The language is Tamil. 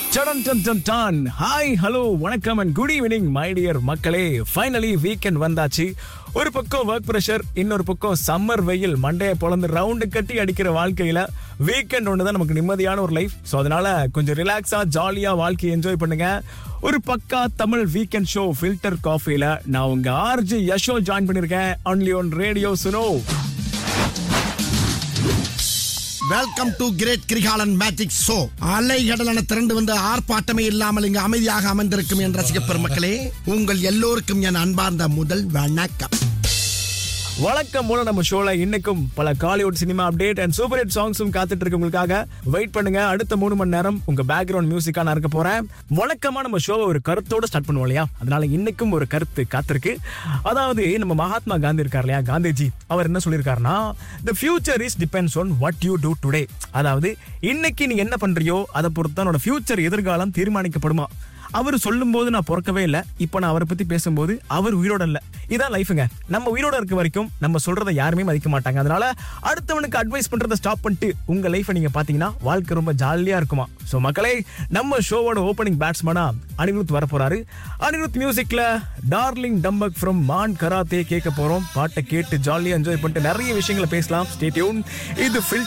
sudden dun dun dun hi hello வணக்கம் and good evening my dear மக்களே ஃபைனலி வீக்கெண்ட் வந்தாச்சு ஒரு பக்கம் ஒர்க் ப்ரெஷர் இன்னொரு பக்கம் சம்மர் வெயில் மண்டைய பொழந்து ரவுண்டு கட்டி அடிக்கிற வாழ்க்கையில வீக்கெண்ட் ஒன்று தான் நமக்கு நிம்மதியான ஒரு லைஃப் ஸோ அதனால கொஞ்சம் ரிலாக்ஸா ஜாலியா வாழ்க்கையை என்ஜாய் பண்ணுங்க ஒரு pakka Tamil weekend show filter காஃபில நான் உங்க ஆர்ஜி யஷோ ஜாயின் பண்ணிருக்கேன் only one radio Suno welcome to great Kirikalan magic show அலைகடலான திரண்டு வந்து ஆர்ப்பாட்டமே இல்லாமல் இங்கு அமைதியாக அமர்ந்திருக்கும் என் ரசிக பெருமக்களே உங்கள் எல்லோருக்கும் என் அன்பார்ந்த முதல் வணக்கம் வழக்கம் போல நம்ம ஷோல இன்னைக்கும் பல Kollywood cinema update and super hit சாங்ஸும் காத்துட்டு இருக்கு உங்களுக்காக வெயிட் பண்ணுங்க அடுத்த மூணு மணி நேரம் உங்க பேக்ரவுண்ட் மியூசிக்கா நான் இருக்க போறேன் வழக்கமா நம்ம ஷோவை ஒரு கருத்தோட ஸ்டார்ட் பண்ணுவோம் இல்லையா அதனால இன்னைக்கும் ஒரு கருத்து காத்திருக்கு அதாவது நம்ம மகாத்மா காந்தி இருக்கார் இல்லையா காந்திஜி அவர் என்ன சொல்லியிருக்காருன்னா the future is depends on what you do today அதாவது இன்னைக்கு நீங்க என்ன பண்றியோ அதை பொறுத்து தான் உன்னோட ஃபியூச்சர் எதிர்காலம் தீர்மானிக்கப்படுமா அவர் சொல்லும்போது நான் பிறக்கவே இல்லை இப்போ நான் அவரை பத்தி பேசும்போது அவர் உயிரோட இல்லை இதான் லைஃபுங்க நம்ம உயிரோட இருக்க வரைக்கும் நம்ம சொல்றதை யாருமே மதிக்க மாட்டாங்க அதனால அடுத்தவனுக்கு அட்வைஸ் பண்றதை ஸ்டாப் பண்ணிட்டு உங்க லைஃபை நீங்க பாத்தீங்கன்னா வாழ்க்கை ரொம்ப ஜாலியா இருக்குமா ஸோ மக்களே நம்ம ஷோவோட ஓப்பனிங் பேட்ஸ்மேனா அனிருத் வர போறாரு அனிருத் மியூசிக்ல darling Dambak from Maan karate கேட்க போறோம் பாட்டை கேட்டு ஜாலியா என்ஜாய் பண்ணிட்டு நிறைய விஷயங்களை பேசலாம் ஸ்டே டியூன் இது ஃபில்டர்